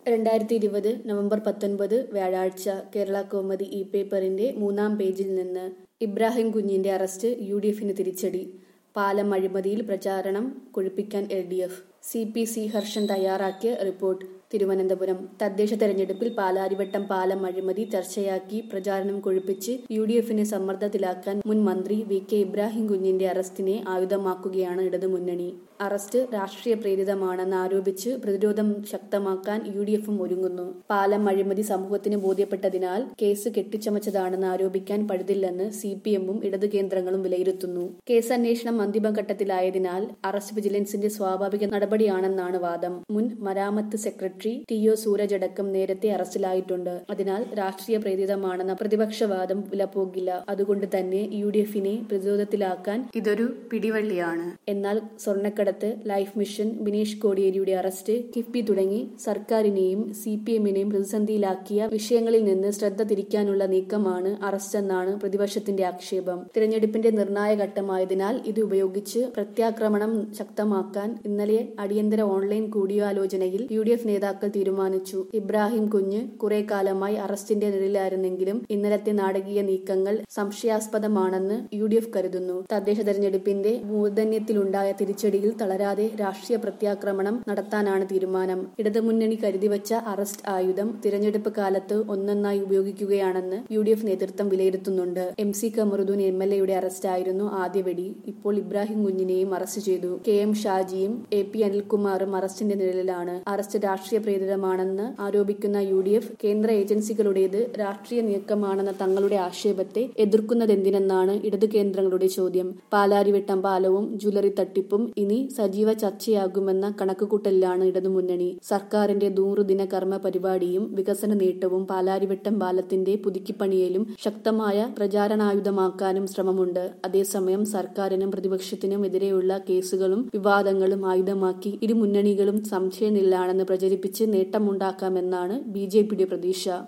രണ്ടായിരത്തി ഇരുപത് നവംബർ പത്തൊൻപത് വ്യാഴാഴ്ച കേരള കൗമുദി ഇ പേപ്പറിന്റെ മൂന്നാം പേജിൽ നിന്ന് ഇബ്രാഹിം കുഞ്ഞിന്റെ അറസ്റ്റ് യു ഡി എഫിന് തിരിച്ചടി പാലം അഴിമതിയിൽ പ്രചാരണം കൊഴുപ്പിക്കാൻ L D F C P C Harshan തയ്യാറാക്കിയ റിപ്പോർട്ട് തിരുവനന്തപുരം തദ്ദേശ തെരഞ്ഞെടുപ്പിൽ പാലാരിവട്ടം പാലം അഴിമതി ചർച്ചയാക്കി പ്രചാരണം കൊഴുപ്പിച്ച് യു ഡി എഫിനെ സമ്മർദ്ദത്തിലാക്കാൻ മുൻ മന്ത്രി വി കെ ഇബ്രാഹിം കുഞ്ഞിന്റെ അറസ്റ്റിനെ ആയുധമാക്കുകയാണ് ഇടതുമുന്നണി അറസ്റ്റ് രാഷ്ട്രീയ പ്രേരിതമാണെന്ന് ആരോപിച്ച് പ്രതിരോധം ശക്തമാക്കാൻ യു ഡി എഫും ഒരുങ്ങുന്നു പാലം അഴിമതി സമൂഹത്തിന് ബോധ്യപ്പെട്ടതിനാൽ കേസ് കെട്ടിച്ചമച്ചതാണെന്ന് ആരോപിക്കാൻ പഴുതില്ലെന്ന് സി പി എമ്മും ഇടതു കേന്ദ്രങ്ങളും വിലയിരുത്തുന്നു കേസ് അന്വേഷണം അന്തിമഘട്ടത്തിലായതിനാൽ അറസ്റ്റ് വിജിലൻസിന്റെ സ്വാഭാവിക നടപടിയാണെന്നാണ് വാദം മുൻ മരാമത്ത് സെക്രട്ടറി ടി ഒ സൂരജ് അടക്കം നേരത്തെ അറസ്റ്റിലായിട്ടുണ്ട് അതിനാൽ രാഷ്ട്രീയ പ്രേരിതമാണെന്ന പ്രതിപക്ഷവാദം വിലപ്പോകില്ല അതുകൊണ്ട് തന്നെ യു ഡി എഫിനെ പ്രതിരോധത്തിലാക്കാൻ ഇതൊരു പിടിവള്ളിയാണ് എന്നാൽ സ്വർണ്ണക്കടത്ത് ലൈഫ് മിഷൻ ബിനീഷ് കോടിയേരിയുടെ അറസ്റ്റ് കിഫ്ബി തുടങ്ങി സർക്കാരിനെയും സി പി എമ്മിനെയും പ്രതിസന്ധിയിലാക്കിയ വിഷയങ്ങളിൽ നിന്ന് ശ്രദ്ധ തിരിക്കാനുള്ള നീക്കമാണ് അറസ്റ്റെന്നാണ് പ്രതിപക്ഷത്തിന്റെ ആക്ഷേപം തിരഞ്ഞെടുപ്പിന്റെ നിർണായക ഘട്ടമായതിനാൽ ഇത് ഉപയോഗിച്ച് പ്രത്യാക്രമണം ശക്തമാക്കാൻ ഇന്നലെ അടിയന്തര ഓൺലൈൻ കൂടിയാലോചനയിൽ യു ഡി എഫ് നേതാക്കൾ തീരുമാനിച്ചു ഇബ്രാഹിം കുഞ്ഞ് കുറെ കാലമായി അറസ്റ്റിന്റെ നിഴലിലായിരുന്നെങ്കിലും ഇന്നലത്തെ നാടകീയ നീക്കങ്ങൾ സംശയാസ്പദമാണെന്ന് യു ഡി എഫ് കരുതുന്നു തദ്ദേശ തെരഞ്ഞെടുപ്പിന്റെ മൂർധന്യത്തിലുണ്ടായ തിരിച്ചടിയിൽ തളരാതെ രാഷ്ട്രീയ പ്രത്യാക്രമണം നടത്താനാണ് തീരുമാനം ഇടതുമുന്നണി കരുതിവച്ച അറസ്റ്റ് ആയുധം തിരഞ്ഞെടുപ്പ് കാലത്ത് ഒന്നൊന്നായി ഉപയോഗിക്കുകയാണെന്ന് യു ഡി എഫ് നേതൃത്വം വിലയിരുത്തുന്നുണ്ട് M C Kamaruddin M L എയുടെ അറസ്റ്റായിരുന്നു ആദ്യ വെടി ഇപ്പോൾ ഇബ്രാഹിം കുഞ്ഞിനെയും അറസ്റ്റ് ചെയ്തു കെ എം ഷാജിയും എ പി അനിൽകുമാറും അറസ്റ്റിന്റെ നിഴലിലാണ് അറസ്റ്റ് രാഷ്ട്രീയ പ്രേരിതമാണെന്ന് ആരോപിക്കുന്ന യു ഡി എഫ് കേന്ദ്ര ഏജൻസികളുടേത് രാഷ്ട്രീയ നീക്കമാണെന്ന തങ്ങളുടെ ആക്ഷേപത്തെ എതിർക്കുന്നതെന്തിനെന്നാണ് ഇടതു കേന്ദ്രങ്ങളുടെ ചോദ്യം പാലാരിവട്ടം പാലവും ജ്വല്ലറി തട്ടിപ്പും ഇനി സജീവ ചർച്ചയാകുമെന്ന കണക്കുകൂട്ടലിലാണ് ഇടതുമുന്നണി സർക്കാരിന്റെ നൂറുദിന കർമ്മ പരിപാടിയും വികസന നേട്ടവും പാലാരിവട്ടം പാലത്തിന്റെ പുതുക്കിപ്പണിയലും ശക്തമായ പ്രചാരണായുധമാക്കാനും ശ്രമമുണ്ട് അതേസമയം സർക്കാരിനും പ്രതിപക്ഷത്തിനും എതിരെയുള്ള കേസുകളും വിവാദങ്ങളും ആയുധമാക്കി ഇരു മുന്നണികളും സംശയനില്ലാണെന്ന് പ്രചരിപ്പിച്ച് നേട്ടമുണ്ടാക്കാമെന്നാണ് ബി ജെ പിയുടെ പ്രതീക്ഷ